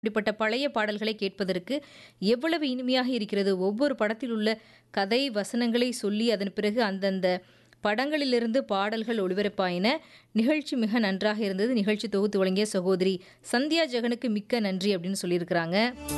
இப்படிப்பட்ட பழைய பாடல்களை கேட்பதற்கு எவ்வளவு இனிமையாக இருக்கிறது ஒவ்வொரு படத்தில் உள்ள கதை வசனங்களை சொல்லி அதன் பிறகு அந்தந்த படங்களிலிருந்து பாடல்கள் ஒளிபரப்பாயின நிகழ்ச்சி மிக நன்றாக இருந்தது நிகழ்ச்சி தொகுத்து வழங்கிய சகோதரி சந்தியா ஜெகனுக்கு மிக்க நன்றி அப்படின்னு சொல்லியிருக்கிறாங்க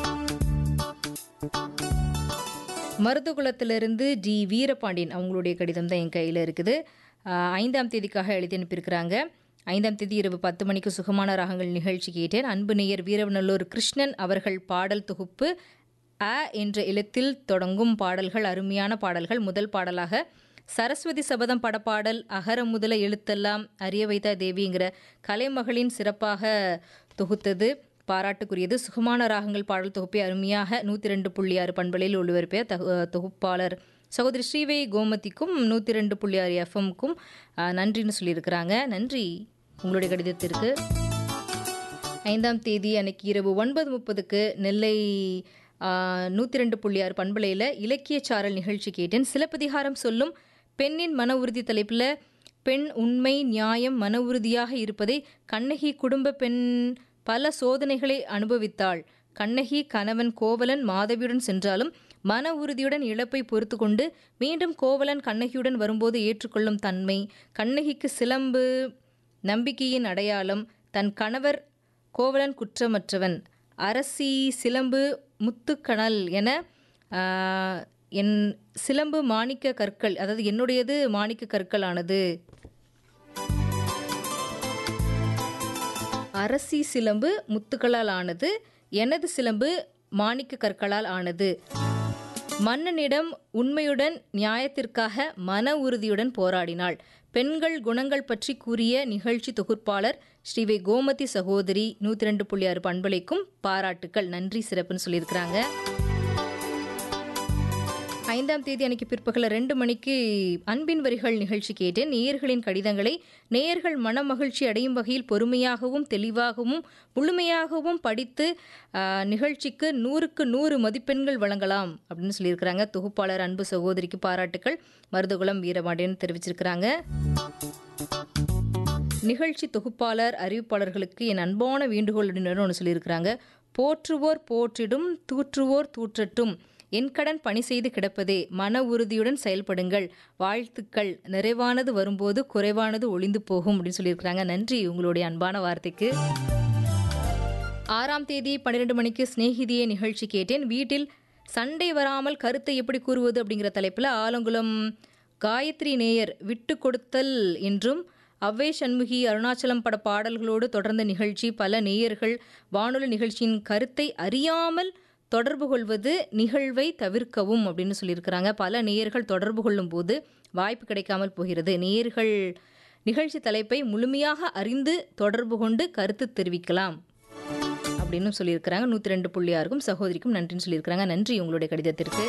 மருதுகுளத்திலிருந்து டி வீரபாண்டியன் அவங்களுடைய கடிதம் தான் என் கையில் இருக்குது ஆஹ் ஐந்தாம் தேதிக்காக எழுதி அனுப்பியிருக்கிறாங்க ஐந்தாம் தேதி இரவு பத்து மணிக்கு சுகமான ராகங்கள் நிகழ்ச்சி கேட்டேன் அன்பு நேயர் வீரவநல்லூர் கிருஷ்ணன் அவர்கள் பாடல் தொகுப்பு அ என்ற எழுத்தில் தொடங்கும் பாடல்கள் அருமையான பாடல்கள் முதல் பாடலாக சரஸ்வதி சபதம் படப்பாடல் அகர முதல எழுத்தெல்லாம் அறிய வைத்த தேவிங்கிற கலைமகளின் சிறப்பாக தொகுத்தது பாராட்டுக்குரியது சுகமான ராகங்கள் பாடல் தொகுப்பை அருமையாக நூற்றி ரெண்டு புள்ளி ஆறு பண்பலையில் ஒளிபரப்பிய தகு தொகுப்பாளர் சகோதரி ஸ்ரீவை கோமதிக்கும் நூற்றி ரெண்டு புள்ளி ஆறு எஃப்எம்க்கும் நன்றின்னு சொல்லியிருக்கிறாங்க நன்றி உங்களுடைய கடிதத்திற்கு ஐந்தாம் தேதி அன்னைக்கு இரவு ஒன்பது முப்பதுக்கு நெல்லை நூற்றி ரெண்டு புள்ளி ஆறு பண்பலையில் இலக்கிய சாரல் நிகழ்ச்சி கேட்டேன் சிலப்பதிகாரம் சொல்லும் பெண்ணின் மன உறுதி தலைப்பில் பெண் உண்மை நியாயம் மன உறுதியாக இருப்பதை கண்ணகி குடும்ப பெண் பல சோதனைகளை அனுபவித்தாள் கண்ணகி கணவன் கோவலன் மாதவியுடன் சென்றாலும் மன உறுதியுடன் இழப்பை பொறுத்து கொண்டு மீண்டும் கோவலன் கண்ணகியுடன் வரும்போது ஏற்றுக்கொள்ளும் தன்மை கண்ணகிக்கு சிலம்பு நம்பிக்கையின் அடையாளம் தன் கணவர் கோவலன் குற்றமற்றவன் அரசி சிலம்பு முத்துக்கணல் என ஆஹ், என் சிலம்பு மாணிக்க கற்கள் அதாவது என்னுடையது மாணிக்க கற்களானது அரசி சிலம்பு முத்துக்களால் ஆனது எனது சிலம்பு மாணிக்க கற்களால் ஆனது மன்னனிடம் உண்மையுடன் நியாயத்திற்காக மன உறுதியுடன் போராடினாள் பெண்கள் குணங்கள் பற்றி கூறிய நிகழ்ச்சி தொகுப்பாளர் ஸ்ரீவை கோமதி சகோதரி நூற்றி ரெண்டு புள்ளி ஆறு பண்பலைக்கும் பாராட்டுக்கள் நன்றி சிறப்புன்னு சொல்லியிருக்கிறாங்க ஐந்தாம் தேதி அன்னைக்கு பிற்பகல ரெண்டு மணிக்கு அன்பின் வரிகள் நிகழ்ச்சி கேட்டேன் நேயர்களின் கடிதங்களை நேயர்கள் மன மகிழ்ச்சி அடையும் வகையில் பொறுமையாகவும் தெளிவாகவும் முழுமையாகவும் படித்து ஆஹ், நிகழ்ச்சிக்கு நூறுக்கு நூறு மதிப்பெண்கள் வழங்கலாம் அப்படின்னு சொல்லியிருக்கிறாங்க தொகுப்பாளர் அன்பு சகோதரிக்கு பாராட்டுக்கள் மருதகுலம் வீரபாண்டியன் தெரிவிச்சிருக்கிறாங்க நிகழ்ச்சி தொகுப்பாளர் அறிவிப்பாளர்களுக்கு என் அன்பான வேண்டுகோள் அப்படின்னு ஒன்று சொல்லியிருக்கிறாங்க போற்றுவோர் போற்றிடும் தூற்றுவோர் தூற்றட்டும் என் கடன் பணி செய்து கிடப்பதே மன உறுதியுடன் செயல்படுங்கள் வாழ்த்துக்கள் நிறைவானது வரும்போது குறைவானது ஒளிந்து போகும் அப்படின்னு சொல்லியிருக்கிறாங்க நன்றி உங்களுடைய அன்பான வார்த்தைக்கு ஆறாம் தேதி பன்னிரெண்டு மணிக்கு சிநேகிதியே நிகழ்ச்சி கேட்டேன் வீட்டில் சண்டை வராமல் கருத்தை எப்படி கூறுவது அப்படிங்கிற தலைப்பில் ஆலங்குளம் காயத்ரி நேயர் விட்டு கொடுத்தல் என்றும் அவ்வை சண்முகி அருணாச்சலம் பட பாடல்களோடு தொடர்ந்த நிகழ்ச்சி பல நேயர்கள் வானொலி நிகழ்ச்சியின் கருத்தை அறியாமல் தொடர்பு கொள்வது நிகழ்வை தவிர்க்கவும் அப்படின்னு சொல்லியிருக்கிறாங்க பல நேயர்கள் தொடர்பு கொள்ளும் போது வாய்ப்பு கிடைக்காமல் போகிறது நேயர்கள் நிகழ்ச்சி தலைப்பை முழுமையாக அறிந்து தொடர்பு கொண்டு கருத்து தெரிவிக்கலாம் அப்படின்னு சொல்லியிருக்கிறாங்க நூற்றி ரெண்டு புள்ளி ஆறுக்கும் சகோதரிக்கும் நன்றின்னு சொல்லியிருக்கிறாங்க நன்றி உங்களுடைய கடிதத்திற்கு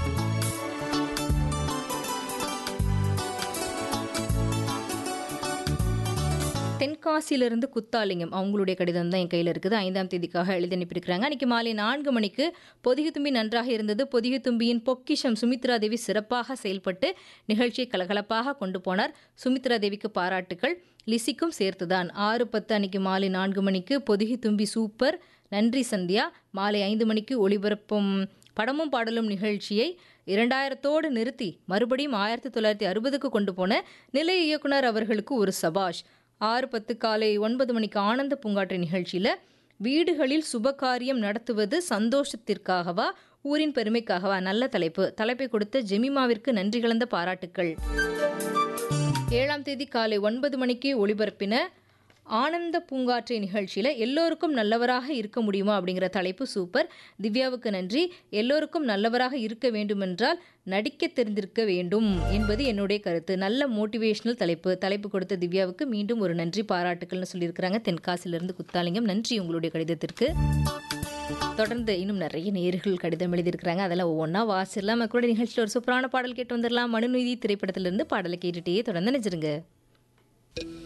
தென்காசியிலிருந்து குத்தாலிங்கம் அவங்களுடைய கடிதம் தான் என் கையில் இருக்குது ஐந்தாம் தேதிக்காக எழுதி அனுப்பியிருக்கிறாங்க அன்றைக்கி மாலை நான்கு மணிக்கு பொதிகை தும்பி நன்றாக இருந்தது பொதிகை தும்பியின் பொக்கிஷம் சுமித்ரா தேவி சிறப்பாக செயல்பட்டு நிகழ்ச்சியை கலகலப்பாக கொண்டு போனார் சுமித்ரா தேவிக்கு பாராட்டுக்கள் லிசிக்கும் சேர்த்துதான் ஆறு பத்து அன்னைக்கு மாலை நான்கு மணிக்கு பொதிகை தும்பி சூப்பர் நன்றி சந்தியா மாலை ஐந்து மணிக்கு ஒளிபரப்பும் படமும் பாடலும் நிகழ்ச்சியை இரண்டாயிரத்தோடு நிறுத்தி மறுபடியும் ஆயிரத்தி தொள்ளாயிரத்தி அறுபதுக்கு கொண்டு போன நிலைய இயக்குனர் அவர்களுக்கு ஒரு சபாஷ் ஆறு பத்து காலை ஒன்பது மணிக்கு ஆனந்த பூங்காற்று நிகழ்ச்சியில் வீடுகளில் சுபகாரியம் நடத்துவது சந்தோஷத்திற்காகவா ஊரின் பெருமைக்காகவா நல்ல தலைப்பு தலைப்பை கொடுத்த ஜெமிமாவிற்கு நன்றி கலந்த பாராட்டுக்கள் ஏழாம் தேதி காலை ஒன்பது மணிக்கு ஒளிபரப்பின ஆனந்த பூங்காற்றை நிகழ்ச்சியில் எல்லோருக்கும் நல்லவராக இருக்க முடியுமா அப்படிங்கிற தலைப்பு சூப்பர் திவ்யாவுக்கு நன்றி எல்லோருக்கும் நல்லவராக இருக்க வேண்டுமென்றால் நடிக்க தெரிந்திருக்க வேண்டும் என்பது என்னுடைய கருத்து நல்ல மோட்டிவேஷனல் தலைப்பு தலைப்பு கொடுத்த திவ்யாவுக்கு மீண்டும் ஒரு நன்றி பாராட்டுக்கள்னு சொல்லியிருக்கிறாங்க தென்காசிலிருந்து குத்தாலிங்கம் நன்றி உங்களுடைய கடிதத்திற்கு தொடர்ந்து இன்னும் நிறைய நேர்கள் கடிதம் எழுதியிருக்கிறாங்க அதெல்லாம் ஒவ்வொன்றா வாசிடலாம் நம்ம கூட நிகழ்ச்சியில் ஒரு சூப்பரான பாடல் கேட்டு வந்துடலாம் மனுநீதி திரைப்படத்திலிருந்து பாடலை கேட்டுட்டே தொடர்ந்து நினைச்சிருங்க